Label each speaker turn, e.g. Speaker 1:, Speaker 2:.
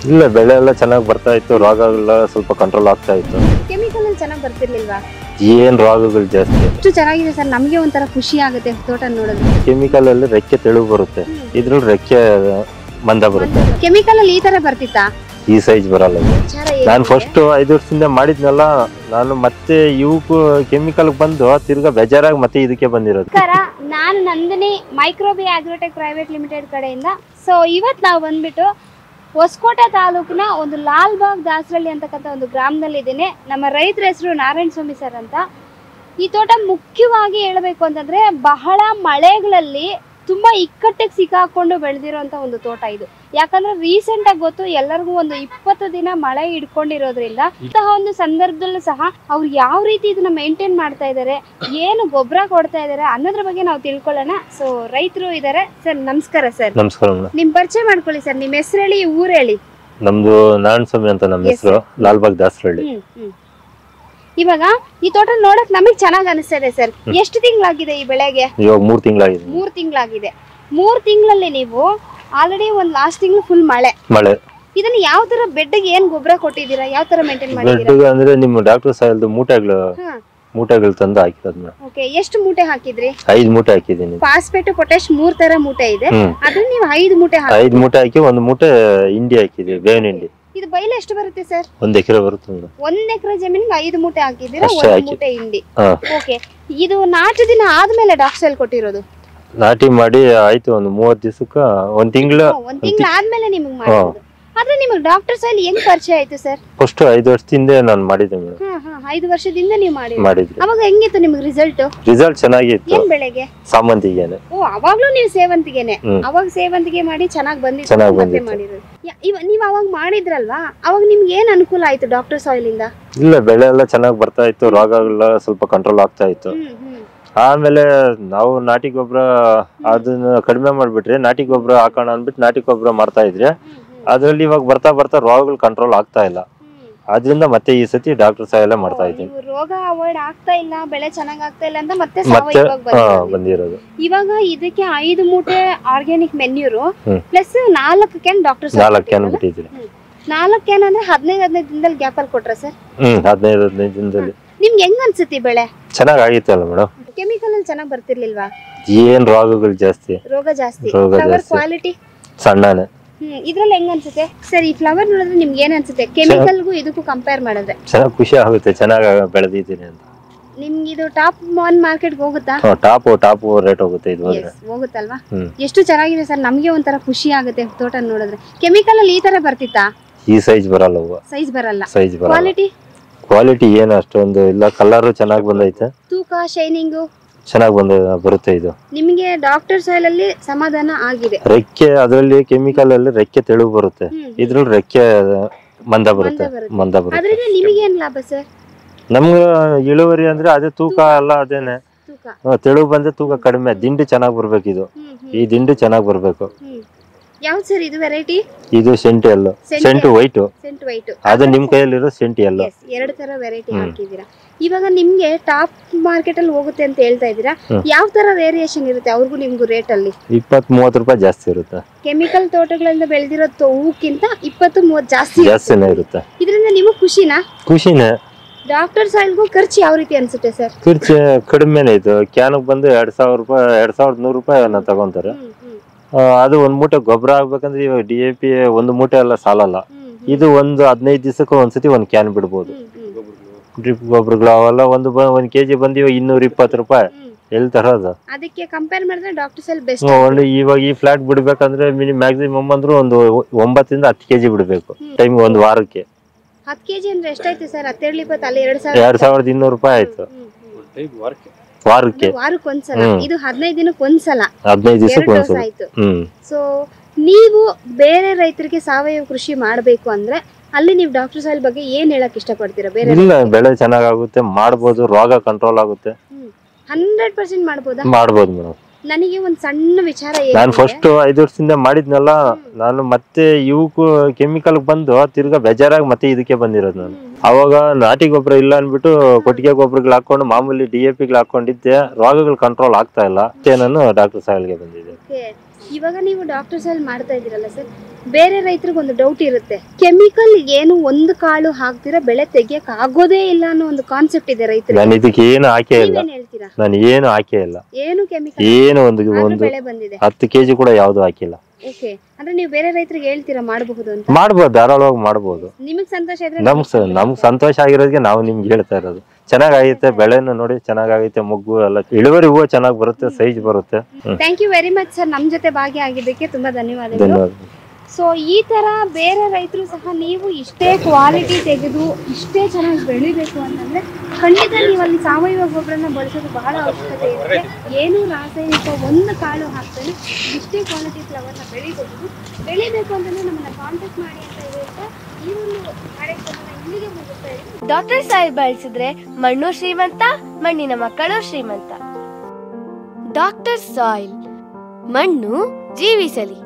Speaker 1: ಇಲ್ಲ ಬೆಳೆ ಎಲ್ಲ ಚೆನ್ನಾಗಿ ಬರ್ತಾ ಇತ್ತು ರೋಗಗಳೆಲ್ಲ ಸ್ವಲ್ಪ ಕಂಟ್ರೋಲ್ ಆಗ್ತಾ ಇತ್ತು
Speaker 2: ಕೆಮಿಕಲ್ ಅಲ್ಲಿ ಚೆನ್ನಾಗಿ ಬರ್ತಿರ್ಲಿಲ್ವಾ
Speaker 1: ಏನ್ ರೋಗಗಳು ಜಾಸ್ತಿ
Speaker 2: ಎಷ್ಟು ಚೆನ್ನಾಗಿದೆ ಸರ್ ನಮಗೆ ಒಂಥರ ಖುಷಿ ಆಗುತ್ತೆ ತೋಟ ನೋಡೋದು
Speaker 1: ಕೆಮಿಕಲ್ ಅಲ್ಲಿ ರೆಕ್ಕೆ ತೆಳು ಬರುತ್ತೆ ಇದ್ರಲ್ಲಿ ರೆಕ್ಕೆ ಮಂದ ಬರುತ್ತೆ
Speaker 2: ಕೆಮಿಕಲ್ ಅಲ್ಲಿ ಈ ತರ ಬರ್ತಿತ್ತಾ
Speaker 1: ಈ ಸೈಜ್ ಬರಲ್ಲ ಇದು.
Speaker 2: ವಿಚಾರ
Speaker 1: ನಾನು ಫಸ್ಟ್ ಐದು ವರ್ಷದಿಂದ ಮಾಡಿದ್ನಲ್ಲ ನಾನು ಮತ್ತೆ ಇವಕ್ಕೂ ಕೆಮಿಕಲ್ ಬಂದು ತಿರ್ಗಾ ಬೇಜಾರಾಗಿ ಮತ್ತೆ ಇದಕ್ಕೆ ಬಂದಿರೋದು
Speaker 2: ನಮಸ್ಕಾರ ನಾನು Nandini Microbi Agrotech private limited ಕಡೆಯಿಂದ ಸೊ ಇವತ್ತು ನಾವು ಬಂದ್ಬಿಟ್ಟು ಹೊಸಕೋಟೆ ತಾಲೂಕಿನ ಒಂದು ಲಾಲ್ಬಾಗ್ ದಾಸರಳ್ಳಿ ಅಂತಕ್ಕಂಥ ಒಂದು ಗ್ರಾಮದಲ್ಲಿ ಇದ್ದೀನಿ ನಮ್ಮ ರೈತರ ಹೆಸರು ನಾರಾಯಣ ಸ್ವಾಮಿ ಸರ್ ಅಂತ ಈ ತೋಟ ಮುಖ್ಯವಾಗಿ ಹೇಳಬೇಕು ಅಂತಂದ್ರೆ ಬಹಳ ಮಳೆಗಳಲ್ಲಿ ತುಂಬಾ ಇಕ್ಕಟ್ಟಿಗೆ ಸಿಕ್ಕಾಕೊಂಡು ಬೆಳೆದಿರೋಂಥ ಒಂದು ತೋಟ ಇದು ಯಾಕಂದ್ರೆ ರೀಸೆಂಟ್ ಆಗಿ ಗೊತ್ತು ಎಲ್ಲರಿಗೂ ಒಂದು ಇಪ್ಪತ್ತು ದಿನ ಮಳೆ ಹಿಡ್ಕೊಂಡಿರೋದ್ರಿಂದ ಇಂತಹ ಒಂದು ಸಂದರ್ಭದಲ್ಲೂ ಸಹ ಅವ್ರು ಯಾವ ರೀತಿ ಇದನ್ನ ಮೇಂಟೈನ್ ಮಾಡ್ತಾ ಇದ್ದಾರೆ ಏನು ಗೊಬ್ಬರ ಕೊಡ್ತಾ ಇದ್ದಾರೆ ಅನ್ನೋದ್ರ ಬಗ್ಗೆ ನಾವು ತಿಳ್ಕೊಳ್ಳೋಣ ಸೊ ರೈತರು ಇದ್ದಾರೆ ಸರ್ ನಮಸ್ಕಾರ ಸರ್
Speaker 1: ನಮಸ್ಕಾರ ಮೇಡಮ್
Speaker 2: ನಿಮ್ ಪರಿಚಯ ಮಾಡ್ಕೊಳ್ಳಿ ಸರ್ ನಿಮ್ ಹೆಸರು ಹೇಳಿ ಊರ್ ಹೇಳಿ
Speaker 1: ನಮ್ದು ನಾರಾಯಣ ಸ್ವಾಮಿ ಅಂತ ನಮ್ಮ
Speaker 2: Yes,
Speaker 1: ಹೆಸರು ಲಾಲ್ಬಾಗ್ ದಾಸರಳ್ಳಿ
Speaker 2: ಹ್ಮ್ ಹ್ಮ್ ಇವಾಗ ಈ ತೋಟ ನೋಡಕ್ ನಮಗ್ ಚೆನ್ನಾಗ್ ಅನಿಸ್ತಾ ಇದೆ ಸರ್ ಎಷ್ಟು ತಿಂಗಳಾಗಿದೆ ಈ ಬೆಳೆಗೆ
Speaker 1: ಇವಾಗ ಮೂರ್ ತಿಂಗಳಾಗಿದೆ
Speaker 2: ಮೂರ್ ತಿಂಗಳಾಗಿದೆ ಮೂರ್ ತಿಂಗಳಲ್ಲಿ ನೀವು ಆಲ್ರೆಡಿ ಒಂದ್ ಲಾಸ್ಟ್ ತಿಂಗಳು ಫುಲ್ ಮಳೆ
Speaker 1: ಮಳೆ
Speaker 2: ಇದನ್ನ ಯಾವ ತರ ಬೆಡ್ಗೆ ಏನ್ ಗೊಬ್ಬರ ಕೊಟ್ಟಿದ್ದೀರಾ ಯಾವ ತರ ಮೇಂಟೈನ್ ಮಾಡಿದ್ದೀರಾ
Speaker 1: ಬೆಡ್ ಅಂದ್ರೆ ನಿಮ್ಮ ಡಾಕ್ಟರ್ ಸಾಯಲ್ದು ಮೂಟೆಗಳು
Speaker 2: ಹಾ
Speaker 1: ಮೂಟೆಗಳು ತಂದು ಹಾಕಿರೋದು ಮೇಡಮ್
Speaker 2: ಓಕೆ ಎಷ್ಟು ಮೂಟೆ ಹಾಕಿದ್ರಿ
Speaker 1: ಐದ್ ಮೂಟೆ ಹಾಕಿದ್ದೀನಿ
Speaker 2: ಫಾಸ್ಫೇಟ್ ಪೊಟ್ಯಾಶ್ ಮೂರ್ ತರ ಮೂಟೆ ಇದೆ
Speaker 1: ಹ್ಮ್
Speaker 2: ಅದ್ರಲ್ಲಿ ನೀವು ಐದು ಮೂಟೆ ಹಾಕಿ
Speaker 1: ಐದ್ ಮೂಟೆ ಹಾಕಿ ಒಂದು ಮೂಟೆ ಹಿಂಡಿ ಹಾಕಿದ್ವಿ ಬೇವಿನ ಹಿಂಡಿ
Speaker 2: ಇದು ಬೈಲ ಎಷ್ಟು ಬರುತ್ತೆ ಸರ್
Speaker 1: ಒಂದ್ ಎಕರೆ ಬರುತ್ತೆ ಮೇಡಮ್
Speaker 2: ಒಂದ್ ಎಕರೆ ಜಮೀನಿಗೆ ಐದು ಮೂಟೆ ಹಾಕಿದ್ದೀರಾ
Speaker 1: ಅಷ್ಟೇ
Speaker 2: ಒಂದ್
Speaker 1: ಹಾಕಿ.
Speaker 2: ಮೂಟೆ ಹಿಂಡಿ
Speaker 1: ಹಾ
Speaker 2: ಓಕೆ ಇದು ನಾಲ್ಕು ದಿನ ಆದ್ಮೇಲೆ ಡಾಕ್ಟರ್ ಕೊಟ್ಟಿರೋದು
Speaker 1: ನಾಟಿ ಮಾಡಿ ಆಯ್ತು ಒಂದು ಮೂವತ್ ದಿವಸಕ್ಕ ಒಂದ್ ತಿಂಗಳ
Speaker 2: ಹ್ಮ್, ಒಂದ್ ತಿಂಗಳ ಆದ್ಮೇಲೆ ನಿಮಗೆ ಮಾಡಿರೋದು ಆದ್ರೆ ನಿಮಗೆ ಡಾಕ್ಟರ್ ಸೈಲ್ ಹೆಂಗ್ ಪರಿಚಯ ಆಯ್ತು ಸರ್
Speaker 1: ಫಸ್ಟ್ ಐದು ವರ್ಷದಿಂದ ನಾನು ಮಾಡಿದ್ದೆ ಮೇಡಮ್
Speaker 2: ಹಾ ಹಾ ಐದು ವರ್ಷದಿಂದ ನೀವು ಮಾಡಿ
Speaker 1: ಮಾಡಿದ್ವಿ
Speaker 2: ಅವಾಗ ಹೆಂಗಿತ್ತು ನಿಮ್ಗೆ ರಿಸಲ್ಟ್
Speaker 1: ರಿಸಲ್ಟ್ ಚೆನ್ನಾಗಿತ್ತು
Speaker 2: ಏನ್ ಬೆಳೆಗೆ
Speaker 1: ಸಾಮಂತಿಗೆನೆ
Speaker 2: ಓ ಅವಾಗ್ಲೂ ನೀವು ಸೇವಂತಿಗೆನೆ
Speaker 1: ಹ್ಮ್.
Speaker 2: ಅವಾಗ ಸೇವಂತಿಗೆ ಮಾಡಿ ಚೆನ್ನಾಗ್ ಬಂದಿತ್ತು
Speaker 1: ಚೆನ್ನಾಗ್
Speaker 2: ಮತ್ತೆ
Speaker 1: ಬಂದಿತ್ತು.
Speaker 2: ಮಾಡಿರೋದು ಯ- ಇವ ನೀವ್ ಅವಾಗ ಮಾಡಿದ್ರಲ್ವಾ ಅವಾಗ ನಿಮ್ಗೆ ಏನ್ ಅನುಕೂಲ ಆಯ್ತು ಡಾಕ್ಟರ್ ಸಾಯಿಲ್ ಇಂದ
Speaker 1: ಇಲ್ಲ ಬೆಳೆ ಎಲ್ಲ ಚೆನ್ನಾಗಿ ಬರ್ತಾ ಇತ್ತು ರೋಗಗಳೆಲ್ಲ ಸ್ವಲ್ಪ ಕಂಟ್ರೋಲ್ ಆಗ್ತಾ ಇತ್ತು
Speaker 2: ಹ್ಮ್ ಹ್ಮ್
Speaker 1: ಆಮೇಲೆ ನಾವು ನಾಟಿ ಗೊಬ್ಬರ ಅದನ್ನ ಕಡಿಮೆ ಮಾಡ್ಬಿಟ್ರೆ ನಾಟಿ ಗೊಬ್ಬರ ಹಾಕೋಣ ಅಂದ್ಬಿಟ್ಟು ನಾಟಿ ಗೊಬ್ಬರ ಮಾಡ್ತಾ ಇದ್ರೆ
Speaker 2: ಹ್ಮ್, ಹ್ಮ್,
Speaker 1: ಅದ್ರಲ್ಲಿ ಇವಾಗ ಬರ್ತಾ ಬರ್ತಾ ರೋಗಗಳು ಕಂಟ್ರೋಲ್ ಆಗ್ತಾ ಇಲ್ಲ
Speaker 2: ಹ್ಮ್.
Speaker 1: ಅದ್ರಿಂದ ಮತ್ತೆ ಈ ಸತಿ ಡಾಕ್ಟರ್ ಸಾಯಲ್ಲ ಮಾಡ್ತಾ
Speaker 2: ಓ,
Speaker 1: ಇದ್ದೀನಿ
Speaker 2: ನೀವು ರೋಗ ಅವಾಯ್ಡ್ ಆಗ್ತಾ ಇಲ್ಲ ಬೆಳೆ ಚೆನ್ನಾಗ್ ಆಗ್ತಾ ಇಲ್ಲ ಅಂತ ಮತ್ತೆ
Speaker 1: ಮತ್ತೆ
Speaker 2: ಸಾವಯವಕ್ಕೆ
Speaker 1: ಹಾ
Speaker 2: ಬಂದಿರೋದು.
Speaker 1: ಬಂದಿರೋದು
Speaker 2: ಇವಾಗ ಇದಕ್ಕೆ ಐದು ಮೂಟೆ ಆರ್ಗ್ಯಾನಿಕ್ ಮೆನ್ಯೂರು
Speaker 1: ಹ್ಮ್.
Speaker 2: ಪ್ಲಸ್ ನಾಲ್ಕು ಕ್ಯಾನ್ ಡಾಕ್ಟರ್
Speaker 1: ನಾಲ್ಕು ಕ್ಯಾನ್ ಬಿಟ್ಟಿದ್ರಿ
Speaker 2: ನಾಲ್ಕು ಕ್ಯಾನ್ ಅಂದ್ರೆ ಹದಿನೈದು ಹದಿನೈದು ದಿನದಲ್ಲಿ ಗ್ಯಾಪ್ ಅಲ್ಲಿ ಕೊಟ್ರ ಸರ್
Speaker 1: ಹ್ಮ್ ಹದಿನೈದು ಹದಿನೈದು ದಿನದಲ್ಲಿ
Speaker 2: ನಿಮ್ಗೆ ಹೆಂಗ್ ಅನ್ಸುತ್ತೆ ಈ ಬೆಳೆ
Speaker 1: ಚೆನ್ನಾಗ್ ಆಗಿತ್ತಲ್ಲ ಮೇಡಮ್
Speaker 2: ಕೆಮಿಕಲ್ ಅಲ್ಲಿ ಚೆನ್ನಾಗ್ ಬರ್ತಿರ್ಲಿಲ್ವಾ
Speaker 1: ಏನ್ ರೋಗಗಳು ಜಾಸ್ತಿ
Speaker 2: ರೋಗ ಜಾಸ್ತಿ
Speaker 1: ರೋಗ
Speaker 2: ಫ್ಲವರ್
Speaker 1: ಜಾಸ್ತಿ.
Speaker 2: ಕ್ವಾಲಿಟಿ
Speaker 1: ಸಣ್ಣನೆ
Speaker 2: ಹ್ಮ್ ಇದ್ರಲ್ಲಿ ಹೆಂಗ್ ಅನ್ಸುತ್ತೆ ಸರ್ ಈ ಫ್ಲವರ್ ನೋಡಿದ್ರೆ ನಿಮ್ಗೆ ಏನ್ ಅನ್ಸುತ್ತೆ ಕೆಮಿಕಲ್ಗೂ ಇದಕ್ಕೂ ಕಂಪೇರ್ ಮಾಡಿದ್ರೆ
Speaker 1: ಚೆನ್ನಾಗ್ ಖುಷಿ ಆಗುತ್ತೆ ಚೆನ್ನಾಗ್ ಬೆಳೆದಿದ್ದೀನಿ ಅಂತ
Speaker 2: ನಿಮ್ಗೆ ಇದು ಟಾಪ್ ಒನ್ ಮಾರ್ಕೆಟ್ಗೆ ಹೋಗುತ್ತಾ
Speaker 1: ಟಾಪ್ ಟಾಪ್ ರೇಟ್ ಹೋಗುತ್ತೆ ಇದು ಹೋದ್ರೆ
Speaker 2: Yes, ಹೋಗುತ್ತಲ್ವಾ
Speaker 1: ಹ್ಮ್
Speaker 2: ಎಷ್ಟು ಚೆನ್ನಾಗಿದೆ ಸರ್ ನಮ್ಗೆ ಒಂಥರ ಖುಷಿ ಆಗುತ್ತೆ ತೋಟ ನೋಡಿದ್ರೆ ಕೆಮಿಕಲ್ ಅಲ್ಲಿ ಈ ತರ ಬರ್ತಿತ್ತಾ
Speaker 1: ಈ ಸೈಜ್ ಬರಲ್ಲ ಹೂವು
Speaker 2: ಸೈಜ್ ಬರಲ್ಲ
Speaker 1: ಸೈಜ್ ಬರಲ್ಲ
Speaker 2: ಕ್ವಾಲಿಟಿ
Speaker 1: ಕ್ವಾಲಿಟಿ ಏನು ಅಷ್ಟೊಂದು ಇಲ್ಲ ಕಲರ್ ಚೆನ್ನಾಗಿ ಬಂದೈತೆ
Speaker 2: ತೂಕ ಶೈನಿಂಗು
Speaker 1: ಚೆನ್ನಾಗಿ ಬಂದ ಬರುತ್ತೆ ಇದು
Speaker 2: ನಿಮಗೆ ಡಾಕ್ಟರ್ ಸಾಯಿಲ್ ಅಲ್ಲಿ ಸಮಾಧಾನ ಆಗಿದೆ
Speaker 1: ರೆಕ್ಕೆ ಅದರಲ್ಲಿ ಕೆಮಿಕಲ್ ಅಲ್ಲಿ ರೆಕ್ಕೆ ತೆಳು ಬರುತ್ತೆ
Speaker 2: ಹ್ಮ್.
Speaker 1: ಇದ್ರಲ್ಲಿ ರೆಕ್ಕೆ ಮಂದ ಬರುತ್ತೆ
Speaker 2: ಬರುತ್ತೆ.
Speaker 1: ಮಂದ ಬರುತ್ತೆ
Speaker 2: ಅದರಿಂದ ನಿಮಗೆ ಏನ್ ಲಾಭ ಸರ್
Speaker 1: ನಮ್ಗೆ ಇಳುವರಿ ಅಂದ್ರೆ ಅದೇ ತೂಕ ಎಲ್ಲ ಅದೇನೆ
Speaker 2: ತೂಕ
Speaker 1: ಹ್ಮ್, ತೆಳು ಬಂದ್ರೆ ತೂಕ ಕಡಿಮೆ ದಿಂಡು ಚೆನ್ನಾಗಿ ಬರ್ಬೇಕು ಇದು
Speaker 2: ಹ್ಮ್
Speaker 1: ಈ
Speaker 2: ಹ್ಮ್
Speaker 1: ದಿಂಡು ಚೆನ್ನಾಗಿ ಬರ್ಬೇಕು
Speaker 2: ಹ್ಮ್ ಯಾವ್ದು ಸರ್ ಇದು ವೆರೈಟಿ
Speaker 1: ಇದು ಸೆಂಟ್ ಎಲ್ಲು
Speaker 2: cent
Speaker 1: cent white
Speaker 2: cent white
Speaker 1: ಅದು ನಿಮ್ ಕೈಯಲ್ಲಿರೋ ಸೆಂಟ್ ಎಲ್ಲು
Speaker 2: ಎಸ್ ಎರಡು ತರ ವೆರೈಟಿ
Speaker 1: ಹ್ಮ್.
Speaker 2: ಹಾಕಿದೀರಾ ಇವಾಗ ನಿಮ್ಗೆ ಟಾಪ್ ಮಾರ್ಕೆಟ್ ಅಲ್ಲಿ ಹೋಗುತ್ತೆ ಅಂತ ಹೇಳ್ತಾ ಇದ್ದೀರಾ
Speaker 1: ಹ್ಮ್.
Speaker 2: ಯಾವ ತರ ವೇರಿಯೇಷನ್ ಇರುತ್ತೆ ಅವ್ರಿಗೂ ನಿಮ್ಗೂ ರೇಟ್ ಅಲ್ಲಿ
Speaker 1: ಇಪ್ಪತ್ ಮೂವತ್ತು ರೂಪಾಯಿ ಜಾಸ್ತಿ ಇರುತ್ತೆ
Speaker 2: ಕೆಮಿಕಲ್ ತೋಟಗಳಿಂದ ಬೆಳೆದಿರೋ ಹೂಕ್ಕಿಂತ ಇಪ್ಪತ್ತು ಮೂವತ್ತು ಜಾಸ್ತಿ
Speaker 1: ಜಾಸ್ತಿನೇ ಇರುತ್ತೆ
Speaker 2: ಇದರಿಂದ ನಿಮಗೆ ಖುಷಿನಾ
Speaker 1: ಖುಷಿನೇ
Speaker 2: ಡಾಕ್ಟರ್ ಸಾಯಿಲ್ಗೂ ಖರ್ಚು ಯಾವ ರೀತಿ ಅನ್ಸುತ್ತೆ ಸರ್
Speaker 1: ಖರ್ಚು ಕಡಿಮೆನೆ ಇದು ಕ್ಯಾನ್ಗೆ ಬಂದು ಎರಡ್ ಸಾವಿರ ರೂಪಾಯಿ ಎರಡ್ ಸಾವಿರದ ನೂರು ರೂಪಾಯಿ ತಗೊಂತಾರೆ
Speaker 2: ಹ್ಮ್ ಹ್ಮ್
Speaker 1: ಆ, ಅದು ಒಂದ್ ಮೂಟೆ ಗೊಬ್ಬರ ಆಗ್ಬೇಕಂದ್ರೆ ಇವಾಗ ಡಿ ಎ ಪಿ ಒಂದು ಮೂಟೆ ಎಲ್ಲ ಸಾಲಲ್ಲ
Speaker 2: ಹ್ಮ್
Speaker 1: ಇದು ಒಂದು ಹದಿನೈದು ದಿವಸಕ್ಕೆ ಒಂದ್ಸತಿ ಒಂದ್ ಕ್ಯಾನ್ ಬಿಡ್ಬೋದು
Speaker 2: ಹ್ಮ್ ಹ್ಮ್
Speaker 1: ಡ್ರಿಪ್ ಗೊಬ್ಬರಗಳು ಅವೆಲ್ಲ ಒಂದು ಬ- ಒಂದ್ ಕೆಜಿ ಬಂದು ಇವಾಗ ಇನ್ನೂರ ಇಪ್ಪತ್ತು ರೂಪಾಯಿ
Speaker 2: ಹ್ಮ್
Speaker 1: ಎಲ್ಲಿ ತರೋದು
Speaker 2: ಅದಕ್ಕೆ ಕಂಪೇರ್ ಮಾಡಿದ್ರೆ ಡಾಕ್ಟರ್ ಸಾಯಿಲ್ ಬೆಸ್ಟ್
Speaker 1: ಒಂದು ಇವಾಗ ಈ ಫ್ಲಾಟ್ ಬಿಡ್ಬೇಕಂದ್ರೆ ಮಿನಿ ಮ್ಯಾಕ್ಸಿಮಮ್ ಅಂದ್ರೆ ಒಂದು ಒಂಬತ್ತರಿಂದ ಹತ್ತು ಕೆಜಿ ಬಿಡ್ಬೇಕು
Speaker 2: ಹ್ಮ್.
Speaker 1: ಟೈಮ್ ಒಂದು ವಾರಕ್ಕೆ
Speaker 2: ಹತ್ತು ಕೆಜಿ ಅಂದ್ರೆ ಎಷ್ಟಾಯ್ತು ಸರ್ ಹತ್ತೆರಡು ಇಪ್ಪತ್ತು ಅಲ್ಲಿ ಎರಡು ಸಾವಿರ
Speaker 1: ಎರಡ್ ಸಾವಿರದ ಇನ್ನೂರು ರೂಪಾಯಿ ಆಯ್ತು
Speaker 2: ಹ್ಮ್, ಹ್ಮ್.
Speaker 1: ವಾರಕ್ಕೆ
Speaker 2: ಅದು ವಾರಕ್ಕೆ ಒಂದ್ಸಲ
Speaker 1: ಹ್ಮ್.
Speaker 2: ಇದು ಹದಿನೈದು ದಿನಕ್ಕೆ ಒಂದ್ಸಲ
Speaker 1: ಹದಿನೈದು
Speaker 2: ಎರಡು
Speaker 1: ದಿವಸಕ್ಕೆ
Speaker 2: ಡೋಸ್
Speaker 1: ಒಂದ್ಸಲ
Speaker 2: ಆಯ್ತು
Speaker 1: ಹ್ಮ್
Speaker 2: ಸೊ ನೀವು ಬೇರೆ ರೈತರಿಗೆ ಸಾವಯವ ಕೃಷಿ ಮಾಡಬೇಕು ಅಂದ್ರೆ ಅಲ್ಲಿ ನೀವು ಡಾಕ್ಟರ್ ಸಾಯಿಲ್ ಬಗ್ಗೆ ಏನ್ ಹೇಳಕ್ ಇಷ್ಟಪಡ್ತೀರಾ ಬೇರೆ
Speaker 1: ಇಲ್ಲ ಬೆಳೆ ಚೆನ್ನಾಗಾಗುತ್ತೆ ಮಾಡ್ಬೋದು ರೋಗ ಕಂಟ್ರೋಲ್ ಆಗುತ್ತೆ
Speaker 2: ಹಂಡ್ರೆಡ್ ಪರ್ಸೆಂಟ್ ಮಾಡ್ಬೋದಾ
Speaker 1: ಮಾಡ್ಬೋದು ಮೇಡಮ್
Speaker 2: ನನಗೆ ಒಂದ್ ಸಣ್ಣ ವಿಚಾರ
Speaker 1: ನಾನು
Speaker 2: ಏನಂದ್ರೆ-
Speaker 1: ಫಸ್ಟ್ ಐದು ವರ್ಷದಿಂದ ಮಾಡಿದ್ನಲ್ಲ ನಾನು ಮತ್ತೆ ಇವಕ್ಕೂ ಕೆಮಿಕಲ್ ಬಂದು ತಿರ್ಗಾ ಬೇಜಾರಾಗಿ ಮತ್ತೆ ಇದಕ್ಕೆ ಬಂದಿರೋದು ನಾನು
Speaker 2: ಹ್ಮ್.
Speaker 1: ಅವಾಗ ನಾಟಿ ಗೊಬ್ಬರ ಇಲ್ಲ ಅನ್ಬಿಟ್ಟು ಕೊಟ್ಟಿಗೆ ಗೊಬ್ಬರಗಳು ಹಾಕೊಂಡು ಮಾಮೂಲಿ ಡಿ ಎ ಪಿಗಳು ಹಾಕೊಂಡಿದ್ದೆ ರೋಗಗಳು ಕಂಟ್ರೋಲ್ ಆಗ್ತಾ ಇಲ್ಲ ಮತ್ತೆ ನಾನು ಡಾಕ್ಟರ್ ಸಾಯಲ್ಗೆ ಬಂದಿದ್ದೆ
Speaker 2: Okay. ಇವಾಗ ನೀವು ಡಾಕ್ಟರ್ ಸಾಯಿಲ್ ಮಾಡ್ತಾ ಇದ್ದೀರಲ್ಲ ಸರ್ ಬೇರೆ ರೈತರಿಗೆ ಒಂದು ಡೌಟ್ ಇರುತ್ತೆ ಕೆಮಿಕಲ್ ಏನು ಒಂದು ಕಾಳು ಹಾಕ್ದಿರ ಬೆಳೆ ತೆಗಿಯಕ್ ಆಗೋದೇ ಇಲ್ಲ ಅನ್ನೋ ಒಂದು ಕಾನ್ಸೆಪ್ಟ್ ಇದೆ ರೈತರಿಗೆ
Speaker 1: ನಾನು ಇದಕ್ಕೆ ಏನು ಹಾಕೇ ಇಲ್ಲ
Speaker 2: ನೀವೇನ್ ಹೇಳ್ತೀರಾ
Speaker 1: ನಾನು ಏನು ಹಾಕೇ ಇಲ್ಲ
Speaker 2: ಏನು ಕೆಮಿಕಲ್
Speaker 1: ಏನು ಒಂದು ಒಂದು
Speaker 2: ಬೆಳೆ ಬಂದಿದೆ
Speaker 1: ಹತ್ತು ಕೆಜಿ ಕೂಡ ಯಾವ್ದು ಹಾಕಿಲ್ಲ
Speaker 2: ಓಕೆ ಅಂದ್ರೆ ನೀವು ಬೇರೆ ರೈತರಿಗೆ ಹೇಳ್ತೀರಾ ಮಾಡಬಹುದು ಅಂತ
Speaker 1: ಮಾಡ್ಬೋದು ಧಾರಾಳವಾಗಿ ಮಾಡ್ಬೋದು
Speaker 2: ನಿಮಗ್ ಸಂತೋಷ ಇದ್ರೆ
Speaker 1: ನಮ್ಗ್ ಸ- ನಮ್ಗ್ ಸಂತೋಷ ಆಗಿರೋದಕ್ಕೆ ನಾವು ನಿಮ್ಗೆ ಹೇಳ್ತಾ ಇರೋದು ಚೆನ್ನಾಗೈತೆ ಬೆಳೆನು ನೋಡಿ ಚೆನ್ನಾಗೈತೆ ಮುಗ್ಗು ಎಲ್ಲ ಇಳುವರಿ ಹೂವು ಚೆನ್ನಾಗಿ ಬರುತ್ತೆ ಸೈಜ್ ಬರುತ್ತೆ ಹ್ಮ್.
Speaker 2: Thank you very much sir ನಮ್ ಜೊತೆ ಭಾಗಿಯಾಗಿದ್ದಕ್ಕೆ ತುಂಬಾ ಧನ್ಯವಾದಗಳು
Speaker 1: ಧನ್ಯವಾದ
Speaker 2: ಸೊ ಈ ತರ ಬೇರೆ ರೈತರು ಸಹ ನೀವು ಇಷ್ಟೇ ಕ್ವಾಲಿಟಿ ತೆಗೆದು ಇಷ್ಟೇ ಚೆನ್ನಾಗಿ ಬೆಳಿಬೇಕು ಅಂತಂದ್ರೆ ಖಂಡಿತ ನೀವು ಅಲ್ಲಿ ಸಾವಯವ ಗೊಬ್ಬರನ ಬಳಸೋದು ಬಹಳ ಅವಶ್ಯಕತೆ ಇರುತ್ತೆ ಏನು ರಾಸಾಯನಿಕ ಒಂದು ಕಾಳು ಹಾಕ್ತಾನೆ ಇಷ್ಟೇ ಕ್ವಾಲಿಟಿ ಫ್ಲವರ್ನ ಬೆಳಿಬಹುದು ಬೆಳಿಬೇಕು ಅಂತಂದ್ರೆ ನಮ್ಮನ್ನ ಕಾಂಟ್ಯಾಕ್ಟ್ ಮಾಡಿ ಅಂತ ಹೇಳ್ತಾ ಈ ಒಂದು ಕಾರ್ಯಕ್ರಮನ ಇಲ್ಲಿಗೆ ಮುಗಿಸ್ತಾ ಇದ್ದೀನಿ
Speaker 3: ಡಾಕ್ಟರ್ ಸಾಯಿಲ್ ಬಳಸಿದ್ರೆ ಮಣ್ಣು ಶ್ರೀಮಂತ ಮಣ್ಣಿನ ಮಕ್ಕಳು ಶ್ರೀಮಂತ ಡಾಕ್ಟರ್ ಸಾಯಿಲ್ ಮಣ್ಣು ಜೀವಿಸಲಿ